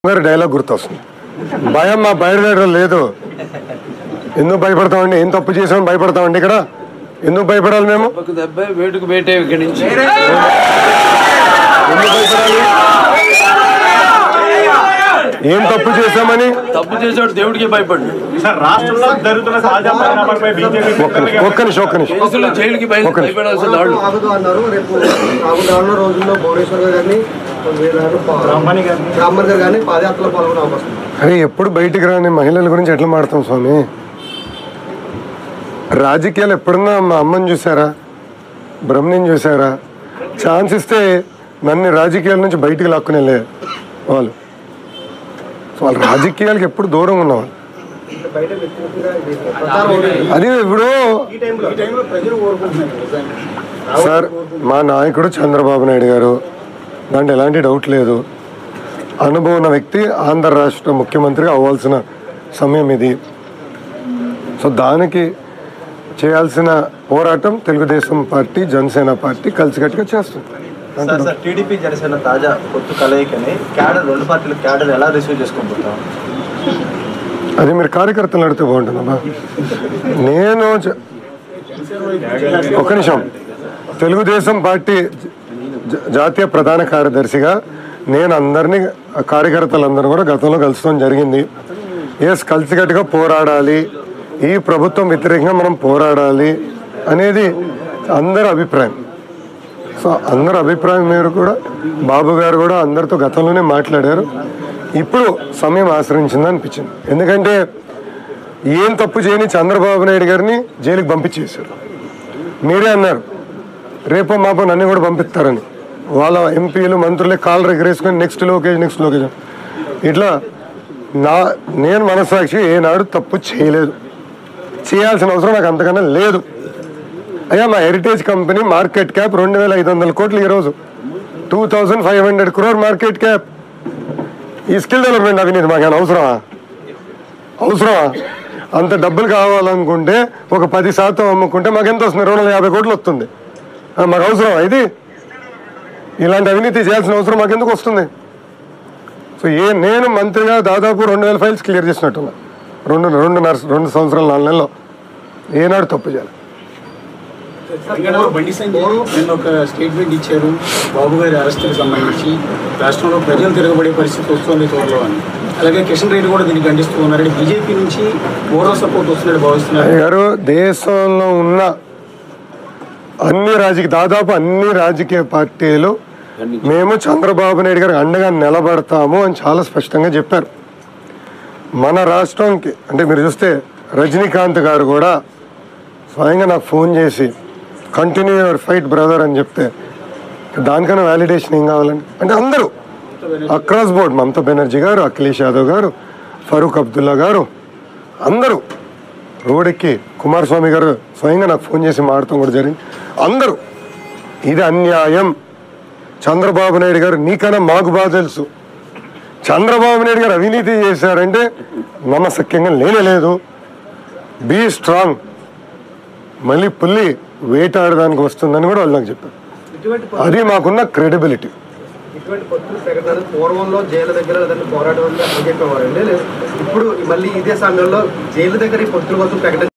గారి డైలాగ్ గుర్తొస్తుంది భయం మా బయలుదేరడం లేదు ఎందుకు భయపడతామండి ఏం తప్పు చేసామని భయపడతామండి ఇక్కడ ఎందుకు భయపడాలి మేము ఒక దెబ్బ వేటుకు వేటే ఇక్కడి నుంచి ఎందుకు భయపడాలి ఏం తప్పు చేశామని తప్పు చేసాడు దేవుడికి భయపడు సార్ రాష్ట్రంలో జరుగుతున్న తాజా పరిణామాలపై బీజేపీ ఒక్క నిమిషం ఒక్క నిమిషం ఒక్క నిమిషం కేసులు జైలుకి భయ- ఒక నిమిషం. భయపడాల్సిన వాళ్ళు ఆగుతూ అన్నారు రేపు రాబోయే రానున్న రోజుల్లో భువనేశ్వర్ గారు కానీ వీళ్ళందరూ పా- బ్రహ్మణి గారిని బ్రాహ్మణ్ గారు కానీ పాదయాత్రలో పాల్గొనే అవకాశం ఉంది. అరే ఎప్పుడు బయటికి రాని మహిళల గురించి ఎట్లా మాడతాం స్వామి రాజకీయాలు ఎప్పుడన్నా మా అమ్మని చూసారా బ్రహ్మని చూసారా ఛాన్స్ ఇస్తే నన్ను రాజకీయాల నుంచి బయటికి లాక్కుని వెళ్ళే వాళ్ళు సో వాళ్ళు రాజకీయాలకు ఎప్పుడు దూరంగా ఉన్నవాళ్ళు బయట వ్యక్తిగతంగా ఇది ప్రచారం అవుతుంది. అది ఇప్పుడు ఈ టైంలో ఈ టైంలో ప్రజలు కోరుకుంటున్నారు సార్ మా నాయకుడు చంద్రబాబు నాయుడు గారు దాంట్లో ఎలాంటి డౌట్ లేదు అనుభవం ఉన్న వ్యక్తి ఆంధ్ర రాష్ట్ర ముఖ్యమంత్రిగా అవ్వాల్సిన సమయం ఇది సో దానికి చేయాల్సిన పోరాటం తెలుగుదేశం పార్టీ జనసేన పార్టీ కలిసికట్టుగా చేస్తుంది సార్ సార్ టీడీపీ జనసేన తాజా పొత్తు కలయికని క్యాడర్ రెండు పార్టీల క్యాడర్ ఎలా రిసీవ్ చేసుకోబోతాం అది మీరు కార్యకర్తలు అడిగితే బాగుంటుందమ్మా నేను చ- ఒక నిమిషం తెలుగుదేశం పార్టీ జ- జాతీయ ప్రధాన కార్యదర్శిగా నేను అందరినీ ఆ కార్యకర్తలందరూ కూడా గతంలో కలుసుకోవడం జరిగింది ఎస్ కలిసికట్టుగా పోరాడాలి ఈ ప్రభుత్వం వ్యతిరేకంగా మనం పోరాడాలి అనేది అందరి అభిప్రాయం సో అందరి అభిప్రాయం మేరకు కూడా బాబు గారు కూడా అందరితో గతంలోనే మాట్లాడారు ఇప్పుడు సమయం ఆశ్రయించింది అనిపించింది ఎందుకంటే ఏం తప్పు చేయని చంద్రబాబు నాయుడు గారిని జైలుకి పంపించేశారు మీరే అన్నారు రేపో మాపో నన్ను కూడా పంపిస్తారని వాళ్ళ ఎంపీలు మంత్రులే కాళ్ళు ఎగరేసుకొని నెక్స్ట్ లొకేషన్ నెక్స్ట్ లొకేషన్ ఇట్లా నా నేను మనసాక్షి ఏనాడు తప్పు చేయలేదు చేయాల్సిన అవసరం నాకు అంతకన్నా లేదు అయ్యా మా హెరిటేజ్ కంపెనీ మార్కెట్ క్యాప్ రెండు వేల ఐదు వందల కోట్లు ఈరోజు two thousand five hundred crore market cap ఈ స్కిల్ డెవలప్మెంట్ అవినీతి మాకేమైనా అవసరమా అవసరమా అంత డబ్బులు కావాలనుకుంటే ఒక పది శాతం అమ్ముకుంటే మాకు ఎంత వస్తుంది రెండు వందల యాభై కోట్లు వస్తుంది ఆ, మాకు అవసరమా ఇది ఇలాంటి అవినీతి చేయాల్సిన అవసరం మాకు ఎందుకు వస్తుంది సో ఏ నేను మంత్రిగా దాదాపు రెండు వేల ఫైల్స్ క్లియర్ చేసినట్టున్నా రెండు రెండున్నర రెండు సంవత్సరాలు నాలుగు నెలల్లో ఏనాడు తప్పు చేయాలి తెలంగాణలో బండి సంజయ్ నిన్న ఒక స్టేట్మెంట్ ఇచ్చారు బాబు గారి అరెస్టుకి సంబంధించి రాష్ట్రంలో ప్రజలు తిరగబడే పరిస్థితి వస్తుంది త్వరలో అని అలాగే కిషన్ రెడ్డి కూడా దీన్ని ఖండిస్తూ ఉన్నారు బీజేపీ నుంచి ఓరో సపోర్ట్ వస్తున్నట్టు భావిస్తున్నారు అయ్య గారు దేశంలో ఉన్న అన్ని రాజకీయ దాదాపు అన్ని రాజకీయ పార్టీలు మేము చంద్రబాబు నాయుడు గారికి అండగా నిలబడతాము అని చాలా స్పష్టంగా చెప్పారు మన రాష్ట్రంకి అంటే మీరు చూస్తే రజనీకాంత్ గారు కూడా స్వయంగా నాకు ఫోన్ చేసి కంటిన్యూ యువర్ ఫైట్ బ్రదర్ అని చెప్తే దానికన్నా వ్యాలిడేషన్ ఏం కావాలండి అంటే అందరూ అక్రాస్ బోర్డ్ మమతా బెనర్జీ గారు అఖిలేష్ యాదవ్ గారు ఫరూక్ అబ్దుల్లా గారు అందరూ రోడ్డెక్కి కుమారస్వామి గారు స్వయంగా నాకు ఫోన్ చేసి మాడటం కూడా జరిగింది అందరూ ఇది అన్యాయం చంద్రబాబు నాయుడు గారు నీకన్నా మాకు బాగా తెలుసు చంద్రబాబు నాయుడు గారు అవినీతి చేశారంటే నమ్మశక్యంగా లేనే లేదు బీ స్ట్రాంగ్ మళ్ళీ పుల్లి వేటాడడానికి వస్తుందని కూడా వాళ్ళు నాకు చెప్పారు ఇటువంటి ప- అది మాకున్న క్రెడిబిలిటీ ఇటువంటి పొత్తులు ప్రకటనలు పూర్వంలో జైలు దగ్గర లేదంటే పోరాటం వల్ల చెప్పేవారండి ఇప్పుడు మళ్ళీ ఇదే సమయంలో జైలు దగ్గర ఈ పొత్తుల కోసం ప్రకటన